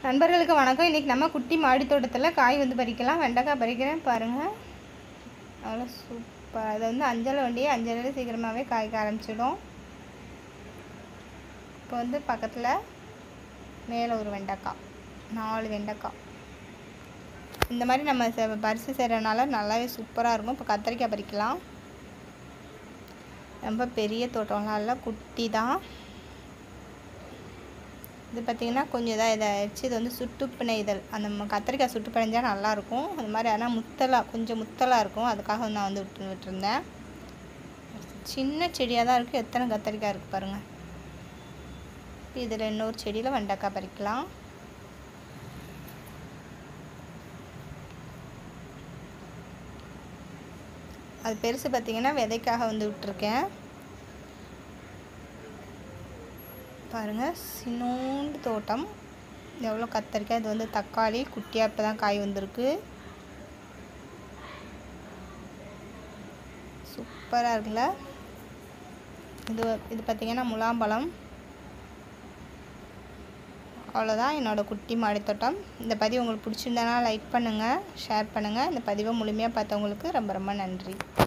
நண்பர்களுக்கு வணக்கம் இன்றைக்கி நம்ம குட்டி மாடி தோட்டத்தில் காய் வந்து பறிக்கலாம் வெண்டைக்காய் பறிக்கிறேன் பாருங்கள் அவ்வளோ சூப்பர் அதை வந்து அஞ்சலை வண்டியே அஞ்சலை சீக்கிரமாகவே காய்க்க ஆரம்பிச்சிடும் இப்போ வந்து பக்கத்தில் மேலே ஒரு வெண்டைக்காய் நாலு வெண்டைக்காய் இந்த மாதிரி நம்ம செ- பரிசு செய்கிறனால நல்லாவே சூப்பராக இருக்கும் இப்போ கத்திரிக்காய் பறிக்கலாம் ரொம்ப பெரிய தோட்டம்லாம் இல்லை குட்டி தான் இது பார்த்திங்கன்னா கொஞ்சம் இதாக இதாகிடுச்சு இது வந்து சுட்டுப்பிணை இதழ் அந்த ம- கத்திரிக்காய் சுட்டு பிணைஞ்சால் நல்லாயிருக்கும் அது மாதிரி ஆனால் முத்தலாக கொஞ்சம் முத்தலாக இருக்கும் அதுக்காக நான் வந்து விட்டு விட்டுருந்தேன் சின்ன செடியாக தான் இருக்குது எத்தனை கத்திரிக்காய் இருக்குது பாருங்கள் இதில் இன்னொரு செடியில் வெண்டைக்காய் பறிக்கலாம் அது பெருசு பார்த்திங்கன்னா விதைக்காக வந்து விட்டுருக்கேன் பாருங்கள் சின்னோண்டு தோட்டம் எவ்வளோ கத்தரிக்காய் இது வந்து தக்காளி குட்டியாக இப்போ தான் காய் வந்திருக்கு சூப்பராக இருக்குல்ல இது இது பார்த்திங்கன்னா முலாம்பழம் அவ்வளோதான் என்னோடய குட்டி மாடித்தோட்டம் இந்த பதிவு உங்களுக்கு பிடிச்சிருந்தனா லைக் பண்ணுங்கள் ஷேர் பண்ணுங்கள் இந்த பதிவை முழுமையாக பார்த்தவங்களுக்கு ரொம்ப ரொம்ப நன்றி